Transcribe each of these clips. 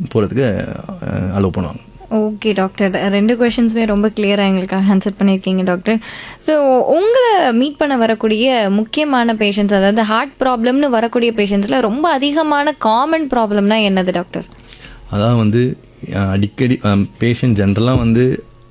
போகிறதுக்கு அலோவ் பண்ணுவாங்க okay doctor ரெண்டு கொஷின்ஸுமே ரொம்ப கிளியராக எங்களுக்கு ஆன்சர் பண்ணியிருக்கீங்க டாக்டர் ஸோ உங்களை மீட் பண்ண வரக்கூடிய முக்கியமான பேஷண்ட்ஸ் அதாவது ஹார்ட் ப்ராப்ளம்னு வரக்கூடிய பேஷண்ட்ஸில் ரொம்ப அதிகமான காமன் ப்ராப்ளம்னா என்னது டாக்டர் அதான் வந்து அஹ், அடிக்கடி பேஷண்ட் ஜென்ரலாக வந்து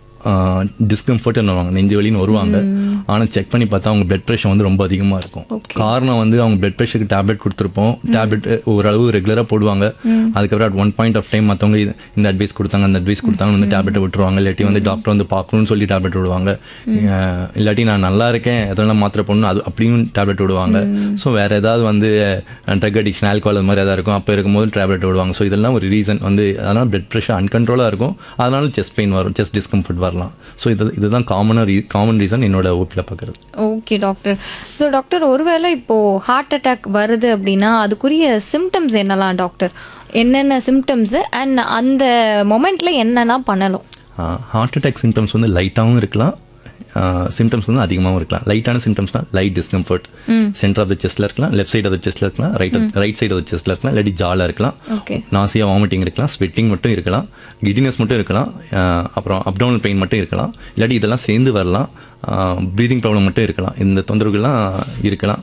டிஸ்கம்ஃபர்ட்னு வருவாங்க நெஞ்சு வலின்னு வருவாங்க ஆனால் செக் பண்ணி பார்த்தா அவங்க பிளட் ப்ரெஷர் வந்து ரொம்ப அதிகமாக இருக்கும் காரணம் வந்து அவங்க பிளட் ப்ரெஷருக்கு டேப்லெட் கொடுத்துருப்போம் டேப்லெட் ஓரளவு ரெகுலராக போடுவாங்க அதுக்கப்புறம் at one point of time மற்றவங்க இது- இந்த அட்வைஸ் கொடுத்தாங்க அந்த அட்வைஸ் கொடுத்தாங்க வந்து டேப்லெட்டை விட்டுருவாங்க இல்லாட்டி வந்து டாக்டர் வந்து பார்க்கணும்னு சொல்லி டேப்லெட் விடுவாங்க அஹ், இல்லாட்டி நான் நல்லா இருக்கேன் எதனா மாத்திரை போடணும் அது அப்படியும் டேப்லெட் விடுவாங்க ஸோ வேற ஏதாவது வந்து ட்ரக் அடிக்ஷன் ஆல்கோல் அது மாதிரி ஏதாவது இருக்கும் அப்போ இருக்கும்போது டேப்லெட் விடுவாங்க ஸோ இதெல்லாம் ஒரு ரீசன் வந்து அதனால் பிளட் ப்ரெஷர் அன்கண்ட்ரோலாக இருக்கும் அதனால செஸ்ட் பெயின் வரும் செஸ்ட் டிஸ்கம்ஃபர்ட் வரலாம் ஸோ இது இதுதான் காமனாக ரீ காமன் ரீசன் என்னோட ஓபியில் பார்க்குறது ஓகே டாக்டர் ஸோ டாக்டர் ஒருவேளை இப்போது ஹார்ட் அட்டாக் வருது அப்படின்னா அதுக்குரிய சிம்டம்ஸ் என்னலாம் டாக்டர் என்னென்ன சிம்டம்ஸு அண்ட் அந்த மொமெண்ட்டில் என்னெல்லாம் பண்ணணும் ஹார்ட் அட்டாக் சிம்டம்ஸ் வந்து லைட்டாகவும் இருக்கலாம் சிம்டம்ஸ் வந்து அதிகமாகவும் இருக்கலாம் லைட்டான சிம்டம்ஸ்னா light discomfort centre of the செஸ்ட்டில் இருக்கலாம் லெஃப்ட் சைடு ஆஃப் த செஸ்ட்டில் இருக்கலாம் right right side of the செஸ்ட்டில் இருக்கலாம் இல்லாட்டி ஜால இருக்கலாம் ஓகே நாசியா வாமிட்டிங் இருக்கலாம் ஸ்வெட்டிங் மட்டும் இருக்கலாம் கிடினஸ் மட்டும் இருக்கலாம் அஹ் அப்புறம் அப்டவுனல் பெயின் மட்டும் இருக்கலாம் இல்லாட்டி இதெல்லாம் சேர்ந்து வரலாம் ப்ரீதிங் ப்ராப்ளம் மட்டும் இருக்கலாம் இந்த தொந்தரவுகள்லாம் இருக்கலாம்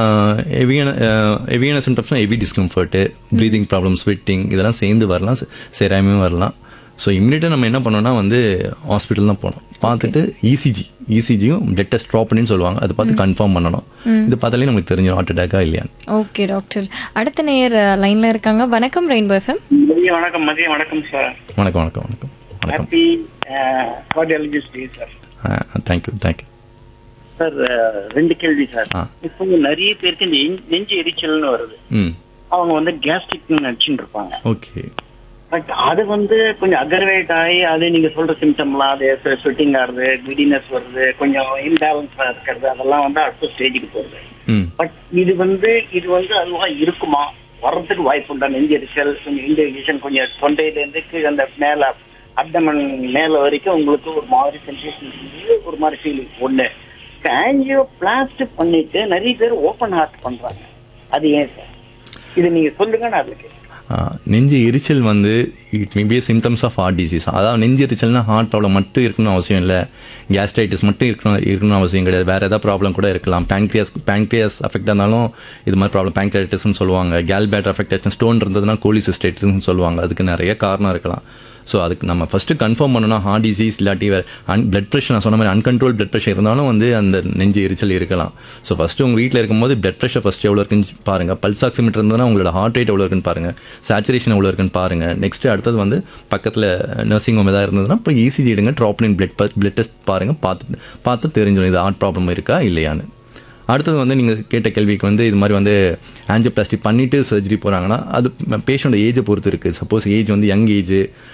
ஹெவியான ஹெவியான சிம்டம்ஸ்னால் heavy discomfort breathing problem sweating இதெல்லாம் சேர்ந்து வரலாம் சேராமையும் வரலாம் ஸோ இம்மிடியட்டாக நம்ம என்ன பண்ணோம்னா வந்து ஹாஸ்பிட்டல் தான் போனோம் பார்த்துட்டு இசிஜி இசிஜியும் பிளட் டெஸ்ட் ட்ராப் பண்ணின்னு சொல்லுவாங்க அதை பார்த்து கன்ஃபார்ம் பண்ணணும் இது பார்த்தாலே நமக்கு தெரிஞ்சிடும் ஹார்ட் அட்டாக்கா இல்லையான்னு ஓகே டாக்டர் அடுத்த நேயர் லைனில் இருக்காங்க வணக்கம் ரெயின்போ எஃப்எம் மதியம் வணக்கம் மதியம் வணக்கம் சார் வணக்கம் வணக்கம் வணக்கம் வணக்கம் happy cardiologist day sir thank you thank you sir ரெண்டு கேள்வி சார் ஆ. இப்போ நிறைய பேருக்கு இந்த நெஞ்- நெஞ்சு எரிச்சல்னு வருது ம் அவங்க வந்து கேஸ்ட்ரிக் நினைச்சுட்டு இருப்பாங்க ஓகே பட் அது வந்து கொஞ்சம் அக்ரவேட் ஆகி அது நீங்க சொல்ற சிம்டம்லாம் அது ஸ்வெட்டிங் ஆகுது கிடினஸ் வருது கொஞ்சம் இம்பேலன்ஸா இருக்கிறது அதெல்லாம் வந்து அடுத்த ஸ்டேஜுக்கு போகுது ம் பட் இது வந்து இது வந்து அதுவா இருக்குமா வர்றதுக்கு வாய்ப்பு உண்டா நெஞ்செரிச்சல் கொஞ்சம் இன்டெரிகேஷன் கொஞ்சம் தொண்டையில இருந்து கீழே அந்த மேல அப்டமன் மேல வரைக்கும் உங்களுக்கு ஒரு மாதிரி சென்சேஷன் ஒரு மாதிரி ஃபீலிங் ஒண்ணு ஆஞ்சியோ பிளாஸ்ட் பண்ணிட்டு நிறைய பேர் ஓப்பன் ஹார்ட் பண்றாங்க அது ஏன் சார் இது நீங்க சொல்லுங்க நான் அதுக்கு ஆ, நெஞ்சு எரிச்சல் வந்து it may be symptoms of heart disease அதாவது நெஞ்சு எரிச்சல்னா ஹார்ட் ப்ராப்ளம் மட்டும் இருக்கணும்னு அவசியம் இல்லை கேஸ்ட்ரைட்டிஸ் மட்டும் இருக்கணும் இருக்கணும்னு அவசியம் கிடையாது வேறு ஏதாவது ப்ராப்ளம் கூட இருக்கலாம் பேங்க்ரியாஸ் பேங்க்ரியாஸ் அஃபெக்ட் இருந்தாலும் இது மாதிரி ப்ராப்ளம் பேங்க்ரைட்டிஸ்னு சொல்லுவாங்க கேல் பேட் அஃபெக்டேஷன் ஸ்டோன் இருந்ததுன்னா கோலிசிஸ்டைட்டிஸ்னு சொல்லுவாங்க அதுக்கு நிறைய காரணம் இருக்கலாம் ஸோ அதுக்கு நம்ம ஃபஸ்ட்டு கன்ஃபார்ம் பண்ணணும் ஹார்ட் டிசீஸ் இல்லாட்டி வேறு அன் பிளட் ப்ரெஷர் நான் சொன்ன மாதிரி அன்கண்ட்ரோல் பிளட் ப்ரெஷர் இருந்தாலும் வந்து அந்த நெஞ்சு எரிச்சல் இருக்கலாம் ஸோ ஃபஸ்ட்டு உங்கள் வீட்டில் இருக்கும்போது பிளட் ப்ரெஷர் ஃபஸ்ட் எவ்வளோ இருக்குன்னு பாருங்கள் பல்ஸ் ஆக்சிமீட்டர் இருந்ததுன்னா உங்களோட ஹார்ட் ரேட் எவ்வளோ இருக்குன்னு பாருங்கள் சேச்சுரேஷன் எவ்வளோ இருக்குன்னு பாருங்கள் நெக்ஸ்ட்டு அடுத்தது வந்து பக்கத்தில் நர்சிங் ஹோம் ஏதாவது இருந்ததுன்னா இப்போ இசிஜி எடுங்க ட்ராப்லின் பிளட் பிளட் டெஸ்ட் பாருங்கள் பார்த்து பார்த்து தெரிஞ்சிடும் இது ஹார்ட் ப்ராப்ளம் இருக்கா இல்லையான்னு அடுத்தது வந்து நீங்கள் கேட்ட கேள்விக்கு வந்து இது மாதிரி வந்து ஆஞ்சியோபிளாஸ்டி பண்ணிவிட்டு சர்ஜரி போகிறாங்கன்னா அது பேஷண்ட் ஏஜை பொறுத்து இருக்குது சப்போஸ் ஏஜ் வந்து யங் ஏஜ்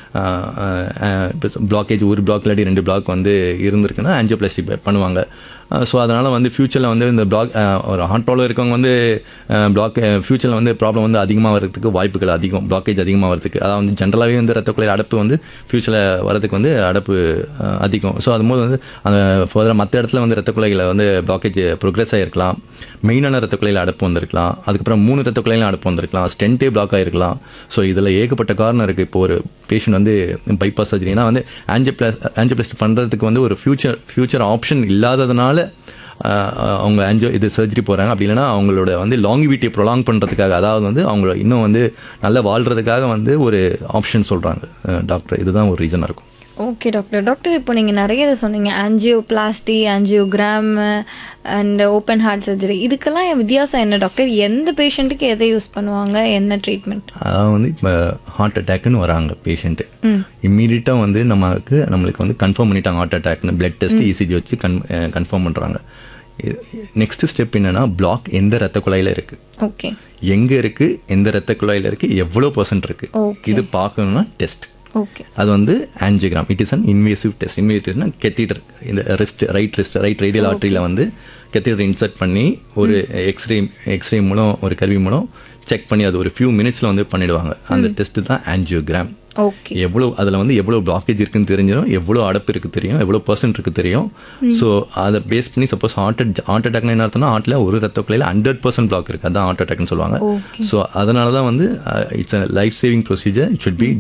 இப்போ பிளாக்கேஜ் ஒரு பிளாக் இல்லாட்டி ரெண்டு பிளாக் வந்து இருந்திருக்குன்னா ஆஞ்சியோபிளாஸ்டி பண்ணுவாங்க ஸோ அதனால் வந்து ஃப்யூச்சரில் வந்து இந்த பிளாக் ஒரு ஹார்ட் ப்ராப்ளம் இருக்கவங்க வந்து பிளாக் ஃப்யூச்சரில் வந்து ப்ராப்ளம் வந்து அதிகமாக வரதுக்கு வாய்ப்புகள் அதிகம் பிளாக்கேஜ் அதிகமாக வரதுக்கு அதாவது வந்து ஜென்ரலாகவே வந்து ரத்த குழாய் அடப்பு வந்து ஃப்யூச்சரில் வரதுக்கு வந்து அடப்பு அஹ், அதிகம் ஸோ அதுபோது வந்து அந்த ஃபர்தராக மற்ற இடத்துல வந்து ரத்த குழாய்களை வந்து பிளாக்கேஜ் ப்ரோக்ரஸ் ஆகிருக்கலாம் மெயினான ரத்த குழாயில் அடப்பு வந்திருக்கலாம் அதுக்கப்புறம் மூணு ரத்த குழாயிலும் அடப்பு வந்திருக்கலாம் ஸ்டென்ட்டே பிளாக் ஆகிருக்கலாம் ஸோ இதில் ஏகப்பட்ட காரணம் இருக்குது இப்போ ஒரு பேஷண்ட் வந்து பைபாஸ் சர்ஜரினா வந்து ஆஞ்சியோபிளாஸ் ஆஞ்சியோபிளாஸ்டி பண்ணுறதுக்கு வந்து ஒரு ஃபியூச்சர் ஃபியூச்சர் ஆப்ஷன் இல்லாததுனால ஆஹ், அவங்க ஆன்ஜியோ இது சர்ஜரி போகிறாங்க அப்படி இல்லைன்னா அவங்களோட வந்து லாங்கிவிட்டியை ப்ரொலாங் பண்ணுறதுக்காக அதாவது வந்து அவங்க இன்னும் வந்து நல்லா வாழ்கிறதுக்காக வந்து ஒரு ஆப்ஷன் சொல்கிறாங்க டாக்டர் இதுதான் ஒரு ரீசனாக இருக்கும் ஓகே டாக்டர் டாக்டர் இப்போ நீங்கள் நிறைய இதை சொன்னீங்க angioplasty angiogram and open heart surgery இதுக்கெல்லாம் வித்தியாசம் என்ன டாக்டர் எந்த பேஷண்ட்டுக்கு எதை யூஸ் பண்ணுவாங்க என்ன ட்ரீட்மெண்ட் அதாவது வந்து இப்போ ஹார்ட் அட்டாக்னு வராங்க பேஷண்ட்டு இம்மீடியட்டாக வந்து நமக்கு நம்மளுக்கு வந்து கன்ஃபார்ம் பண்ணிட்டாங்க ஹார்ட் அட்டாக்னு பிளட் டெஸ்ட் இசிஜி வச்சு கன் கன்ஃபார்ம் பண்ணுறாங்க நெக்ஸ்ட் ஸ்டெப் என்னன்னா பிளாக் எந்த ரத்த குழாயில் இருக்குது ஓகே எங்கே இருக்குது எந்த ரத்த குழாயில் இருக்குது எவ்வளோ பர்சன்ட் இருக்குது Okay. இது பார்க்கணும்னா டெஸ்ட் ஓகே அது வந்து angiogram it is an invasive test இன்வேசிவ்னா கெத்திடர் இந்த wrist right wrist right radial ஆர்டரியில் வந்து கெத்திடர் இன்சர்ட் பண்ணி ஒரு எக்ஸ்ரே எக்ஸ்ரே மூலம் ஒரு கருவி மூலம் செக் பண்ணி அது ஒரு ஃபியூ மினிட்ஸில் வந்து பண்ணிடுவாங்க அந்த டெஸ்ட் தான் ஆன்ஜியோகிராம் ஓகே எவ்வளோ அதில் வந்து எவ்வளோ பிளாக்கேஜ் இருக்குன்னு தெரிஞ்சிடும் எவ்வளோ அடப்பு இருக்கு தெரியும் எவ்வளோ பர்சன்ட் இருக்கு தெரியும் ஸோ அதை பேஸ் பண்ணி சப்போஸ் ஹார்ட் ஹார்ட் அட்டாக்னா என்ன அர்த்தம்னா ஹார்ட்டில் ஒரு ரத்த குழையில் ஹண்ட்ரட் பர்சன்ட் பிளாக் இருக்குது அதான் ஹார்ட் அட்டாக்னு சொல்லுவாங்க ஸோ அதனால தான் வந்து it's life saving procedure it should B